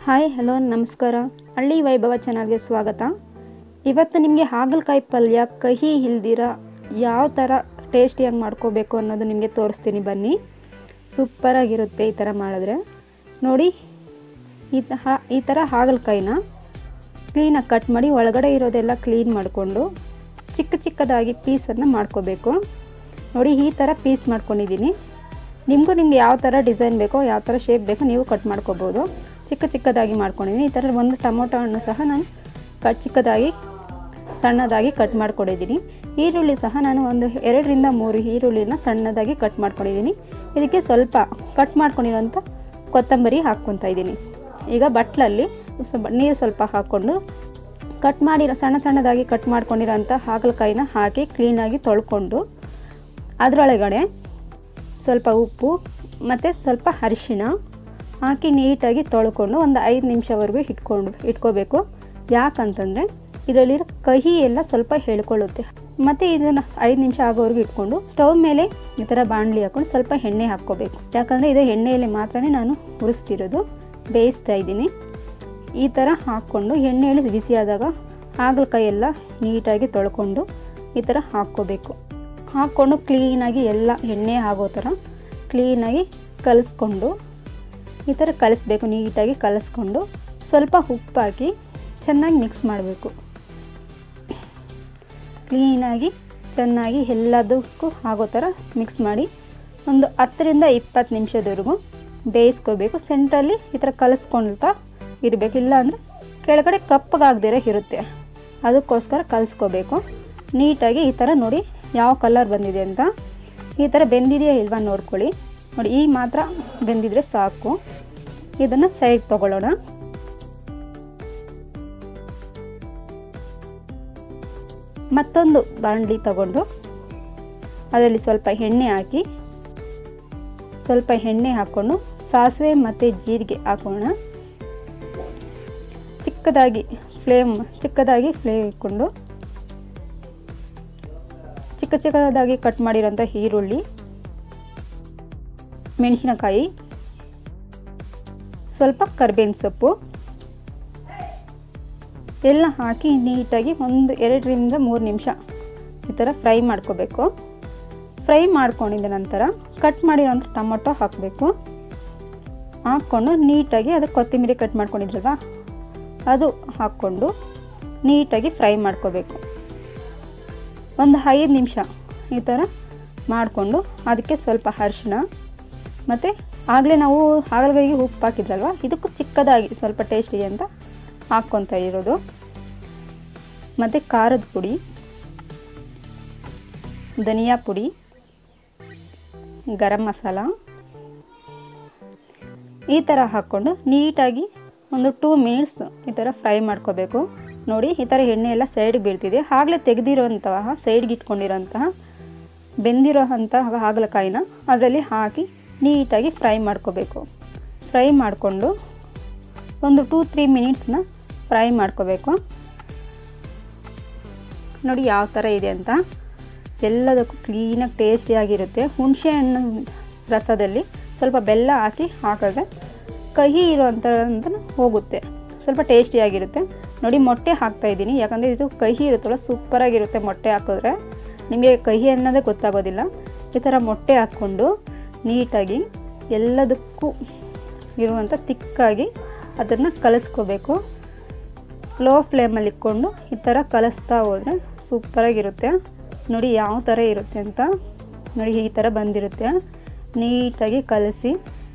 hi hello ನಮಸ್ಕಾರ ಹಳ್ಳಿ ವೈಭವ ಚಾನಲ್ಗೆ ಸ್ವಾಗತ ಇವತ್ತು ನಿಮಗೆ ಹಾಗಲಕಾಯಿ ಪಲ್ಯ ಕಹಿ ಇಲ್ದಿರ ಯಾವ ಥರ ಟೇಸ್ಟಿಯಾಗಿ ಮಾಡ್ಕೋಬೇಕು ಅನ್ನೋದು ನಿಮಗೆ ತೋರಿಸ್ತೀನಿ ಬನ್ನಿ ಸೂಪರಾಗಿರುತ್ತೆ ಈ ಥರ ಮಾಡಿದ್ರೆ ನೋಡಿ ಈ ತ ಈ ಥರ ಹಾಗಲಕಾಯಿನ ಕ್ಲೀನಾಗಿ ಕಟ್ ಮಾಡಿ ಒಳಗಡೆ ಇರೋದೆಲ್ಲ ಕ್ಲೀನ್ ಮಾಡಿಕೊಂಡು ಚಿಕ್ಕ ಚಿಕ್ಕದಾಗಿ ಪೀಸನ್ನು ಮಾಡ್ಕೋಬೇಕು ನೋಡಿ ಈ ಥರ ಪೀಸ್ ಮಾಡ್ಕೊಂಡಿದ್ದೀನಿ ನಿಮಗೂ ನಿಮ್ಗೆ ಯಾವ ಥರ ಡಿಸೈನ್ ಬೇಕೋ ಯಾವ ಥರ ಶೇಪ್ ಬೇಕೋ ನೀವು ಕಟ್ ಮಾಡ್ಕೋಬೋದು ಚಿಕ್ಕ ಚಿಕ್ಕದಾಗಿ ಮಾಡ್ಕೊಂಡಿದ್ದೀನಿ ಈ ಥರ ಒಂದು ಟೊಮೊಟೊ ಹಣ್ಣು ಸಹ ನಾನು ಕಟ್ ಚಿಕ್ಕದಾಗಿ ಸಣ್ಣದಾಗಿ ಕಟ್ ಮಾಡ್ಕೊಂಡಿದ್ದೀನಿ ಈರುಳ್ಳಿ ಸಹ ನಾನು ಒಂದು ಎರಡರಿಂದ ಮೂರು ಈರುಳ್ಳಿನ ಸಣ್ಣದಾಗಿ ಕಟ್ ಮಾಡ್ಕೊಂಡಿದ್ದೀನಿ ಇದಕ್ಕೆ ಸ್ವಲ್ಪ ಕಟ್ ಮಾಡ್ಕೊಂಡಿರೋಂಥ ಕೊತ್ತಂಬರಿ ಹಾಕ್ಕೊತಾ ಇದ್ದೀನಿ ಈಗ ಬಟ್ಲಲ್ಲಿ ಸ್ವಲ್ಪ ನೀರು ಸ್ವಲ್ಪ ಹಾಕ್ಕೊಂಡು ಕಟ್ ಮಾಡಿರೋ ಸಣ್ಣ ಸಣ್ಣದಾಗಿ ಕಟ್ ಮಾಡ್ಕೊಂಡಿರೋಂಥ ಹಾಗಲಕಾಯಿನ ಹಾಕಿ ಕ್ಲೀನಾಗಿ ತೊಳ್ಕೊಂಡು ಅದರೊಳಗಡೆ ಸ್ವಲ್ಪ ಉಪ್ಪು ಮತ್ತು ಸ್ವಲ್ಪ ಅರಿಶಿಣ ಹಾಕಿ ನೀಟಾಗಿ ತೊಳ್ಕೊಂಡು ಒಂದು ಐದು ನಿಮಿಷವರೆಗೂ ಇಟ್ಕೊಂಡು ಇಟ್ಕೋಬೇಕು ಯಾಕಂತಂದರೆ ಇದರಲ್ಲಿರೋ ಕಹಿ ಎಲ್ಲ ಸ್ವಲ್ಪ ಹೇಳ್ಕೊಳ್ಳುತ್ತೆ ಮತ್ತು ಇದನ್ನು ಐದು ನಿಮಿಷ ಆಗೋವರೆಗೂ ಇಟ್ಕೊಂಡು ಸ್ಟವ್ ಮೇಲೆ ಈ ಥರ ಬಾಣಲಿ ಹಾಕ್ಕೊಂಡು ಸ್ವಲ್ಪ ಎಣ್ಣೆ ಹಾಕ್ಕೋಬೇಕು ಯಾಕಂದರೆ ಇದು ಎಣ್ಣೆಯಲ್ಲಿ ಮಾತ್ರನೇ ನಾನು ಹುರಿಸ್ತಿರೋದು ಬೇಯಿಸ್ತಾ ಇದ್ದೀನಿ ಈ ಥರ ಹಾಕ್ಕೊಂಡು ಎಣ್ಣೆಯಲ್ಲಿ ಬಿಸಿ ಆದಾಗ ಹಾಗಲಕಾಯಿ ಎಲ್ಲ ನೀಟಾಗಿ ತೊಳ್ಕೊಂಡು ಈ ಥರ ಹಾಕ್ಕೋಬೇಕು ಹಾಕ್ಕೊಂಡು ಕ್ಲೀನಾಗಿ ಎಲ್ಲ ಎಣ್ಣೆ ಆಗೋ ಥರ ಕ್ಲೀನಾಗಿ ಕಲಿಸ್ಕೊಂಡು ಈ ಥರ ಕಲಿಸ್ಬೇಕು ನೀಟಾಗಿ ಕಲಿಸ್ಕೊಂಡು ಸ್ವಲ್ಪ ಉಪ್ಪು ಹಾಕಿ ಚೆನ್ನಾಗಿ ಮಿಕ್ಸ್ ಮಾಡಬೇಕು ಕ್ಲೀನಾಗಿ ಚೆನ್ನಾಗಿ ಎಲ್ಲದಕ್ಕೂ ಆಗೋ ಥರ ಮಿಕ್ಸ್ ಮಾಡಿ ಒಂದು ಹತ್ತರಿಂದ ಇಪ್ಪತ್ತು ನಿಮಿಷದವರೆಗೂ ಬೇಯಿಸ್ಕೋಬೇಕು ಸೆಂಟ್ರಲ್ಲಿ ಈ ಥರ ಕಲಿಸ್ಕೊಳ್ತಾ ಇರಬೇಕು ಇಲ್ಲ ಅಂದರೆ ಕೆಳಗಡೆ ಕಪ್ಪಗಾಗ್ದಿರ ಇರುತ್ತೆ ಅದಕ್ಕೋಸ್ಕರ ಕಲಿಸ್ಕೋಬೇಕು ನೀಟಾಗಿ ಈ ಥರ ನೋಡಿ ಯಾವ ಕಲರ್ ಬಂದಿದೆ ಅಂತ ಈ ಥರ ಬೆಂದಿದೆಯಾ ಇಲ್ವಾ ನೋಡ್ಕೊಳ್ಳಿ ನೋಡಿ ಈ ಮಾತ್ರ ಬೆಂದಿದ್ರೆ ಸಾಕು ಇದನ್ನು ಸೈಡ್ ತಗೊಳ್ಳೋಣ ಮತ್ತೊಂದು ಬಾಣಲಿ ತಗೊಂಡು ಅದರಲ್ಲಿ ಸ್ವಲ್ಪ ಎಣ್ಣೆ ಹಾಕಿ ಸ್ವಲ್ಪ ಎಣ್ಣೆ ಹಾಕ್ಕೊಂಡು ಸಾಸಿವೆ ಮತ್ತು ಜೀರಿಗೆ ಹಾಕೋಣ ಚಿಕ್ಕದಾಗಿ ಫ್ಲೇಮ್ ಚಿಕ್ಕದಾಗಿ ಫ್ಲೇಮ್ ಇಟ್ಕೊಂಡು ಚಿಕ್ಕ ಚಿಕ್ಕದಾಗಿ ಕಟ್ ಮಾಡಿರೋಂಥ ಈರುಳ್ಳಿ ಮೆಣಸಿನಕಾಯಿ ಸ್ವಲ್ಪ ಕರ್ಬೇವಿನ ಸೊಪ್ಪು ಎಲ್ಲ ಹಾಕಿ ನೀಟಾಗಿ ಒಂದು ಎರಡರಿಂದ ಮೂರು ನಿಮಿಷ ಈ ಥರ ಫ್ರೈ ಮಾಡ್ಕೋಬೇಕು ಫ್ರೈ ಮಾಡ್ಕೊಂಡಿದ್ದ ನಂತರ ಕಟ್ ಮಾಡಿರೋಂಥ ಟೊಮೊಟೊ ಹಾಕಬೇಕು ಹಾಕ್ಕೊಂಡು ನೀಟಾಗಿ ಅದಕ್ಕೆ ಕೊತ್ತಂಬರಿ ಕಟ್ ಮಾಡ್ಕೊಂಡಿದ್ರಲ್ವ ಅದು ಹಾಕ್ಕೊಂಡು ನೀಟಾಗಿ ಫ್ರೈ ಮಾಡ್ಕೋಬೇಕು ಒಂದು ಐದು ನಿಮಿಷ ಈ ಥರ ಮಾಡಿಕೊಂಡು ಅದಕ್ಕೆ ಸ್ವಲ್ಪ ಅರಿಶಿಣ ಮತ್ತು ಆಗಲೇ ನಾವು ಹಾಗಲಕಾಯಿಗೆ ಉಪ್ಪು ಹಾಕಿದ್ರಲ್ವ ಇದಕ್ಕೂ ಚಿಕ್ಕದಾಗಿ ಸ್ವಲ್ಪ ಟೇಸ್ಟಿಗೆ ಅಂತ ಹಾಕ್ಕೊತ ಇರೋದು ಮತ್ತು ಖಾರದ ಪುಡಿ ಧನಿಯಾ ಪುಡಿ ಗರಂ ಮಸಾಲ ಈ ಥರ ಹಾಕ್ಕೊಂಡು ನೀಟಾಗಿ ಒಂದು ಟೂ ಮಿನಿಟ್ಸ್ ಈ ಥರ ಫ್ರೈ ಮಾಡ್ಕೋಬೇಕು ನೋಡಿ ಈ ಥರ ಎಣ್ಣೆ ಎಲ್ಲ ಸೈಡ್ಗೆ ಬೀಳ್ತಿದೆ ಆಗಲೇ ತೆಗೆದಿರೋಂತಹ ಸೈಡ್ಗೆ ಇಟ್ಕೊಂಡಿರೋಂತಹ ಬೆಂದಿರೋ ಅಂತಹ ಹಾಗಲಕಾಯಿನ ಅದರಲ್ಲಿ ಹಾಕಿ ನೀಟಾಗಿ ಫ್ರೈ ಮಾಡ್ಕೋಬೇಕು ಫ್ರೈ ಮಾಡಿಕೊಂಡು ಒಂದು ಟೂ ತ್ರೀ ಮಿನಿಟ್ಸ್ನ ಫ್ರೈ ಮಾಡ್ಕೋಬೇಕು ನೋಡಿ ಯಾವ ಥರ ಇದೆ ಅಂತ ಎಲ್ಲದಕ್ಕೂ ಕ್ಲೀನಾಗಿ ಟೇಸ್ಟಿಯಾಗಿರುತ್ತೆ ಹುಣಸೆ ಹಣ್ಣು ರಸದಲ್ಲಿ ಸ್ವಲ್ಪ ಬೆಲ್ಲ ಹಾಕಿ ಹಾಕಿದ್ರೆ ಕಹಿ ಇರೋವಂಥ ಹೋಗುತ್ತೆ ಸ್ವಲ್ಪ ಟೇಸ್ಟಿಯಾಗಿರುತ್ತೆ ನೋಡಿ ಮೊಟ್ಟೆ ಹಾಕ್ತಾ ಇದ್ದೀನಿ ಯಾಕಂದರೆ ಇದು ಕಹಿ ಇರುತ್ತಲ್ಲ ಸೂಪರಾಗಿರುತ್ತೆ ಮೊಟ್ಟೆ ಹಾಕಿದ್ರೆ ನಿಮಗೆ ಕಹಿ ಅನ್ನೋದೇ ಗೊತ್ತಾಗೋದಿಲ್ಲ ಈ ಥರ ಮೊಟ್ಟೆ ಹಾಕ್ಕೊಂಡು ನೀಟಾಗಿ ಎಲ್ಲದಕ್ಕೂ ಇರುವಂಥ ತಿಕ್ಕಾಗಿ ಅದನ್ನು ಕಲಿಸ್ಕೋಬೇಕು ಲೋ ಫ್ಲೇಮಲ್ಲಿ ಇಟ್ಕೊಂಡು ಈ ಥರ ಕಲಿಸ್ತಾ ಹೋದರೆ ಸೂಪರಾಗಿರುತ್ತೆ ನೋಡಿ ಯಾವ ಥರ ಇರುತ್ತೆ ಅಂತ ನೋಡಿ ಈ ಥರ ಬಂದಿರುತ್ತೆ ನೀಟಾಗಿ ಕಲಸಿ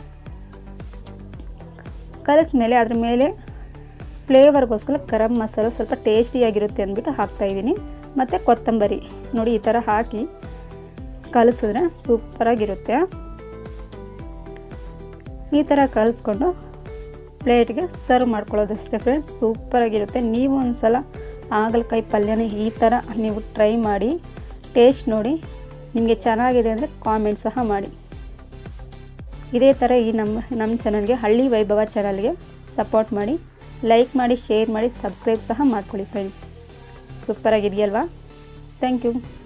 ಕಲಿಸ್ಮೇಲೆ ಅದ್ರ ಮೇಲೆ ಫ್ಲೇವರ್ಗೋಸ್ಕರ ಗರಂ ಮಸಾಲ ಸ್ವಲ್ಪ ಟೇಸ್ಟಿಯಾಗಿರುತ್ತೆ ಅಂದ್ಬಿಟ್ಟು ಹಾಕ್ತಾಯಿದ್ದೀನಿ ಮತ್ತು ಕೊತ್ತಂಬರಿ ನೋಡಿ ಈ ಥರ ಹಾಕಿ ಕಲಿಸಿದ್ರೆ ಸೂಪರಾಗಿರುತ್ತೆ ಈ ಥರ ಕಲಿಸ್ಕೊಂಡು ಪ್ಲೇಟ್ಗೆ ಸರ್ವ್ ಮಾಡ್ಕೊಳ್ಳೋದಷ್ಟೇ ಫ್ರೆಂಡ್ಸ್ ಸೂಪರಾಗಿರುತ್ತೆ ನೀವು ಒಂದು ಸಲ ಹಾಗಲಕಾಯಿ ಪಲ್ಯನ ಈ ಥರ ನೀವು ಟ್ರೈ ಮಾಡಿ ಟೇಸ್ಟ್ ನೋಡಿ ನಿಮಗೆ ಚೆನ್ನಾಗಿದೆ ಅಂದರೆ ಕಾಮೆಂಟ್ ಸಹ ಮಾಡಿ ಇದೇ ಥರ ಈ ನಮ್ಮ ನಮ್ಮ ಚಾನಲ್ಗೆ ಹಳ್ಳಿ ವೈಭವ ಚಾನಲ್ಗೆ ಸಪೋರ್ಟ್ ಮಾಡಿ ಲೈಕ್ ಮಾಡಿ ಶೇರ್ ಮಾಡಿ ಸಬ್ಸ್ಕ್ರೈಬ್ ಸಹ ಮಾಡ್ಕೊಳ್ಳಿ ಫ್ರೆಂಡ್ಸ್ ಸೂಪರಾಗಿದೆಯಲ್ವಾ ಥ್ಯಾಂಕ್ ಯು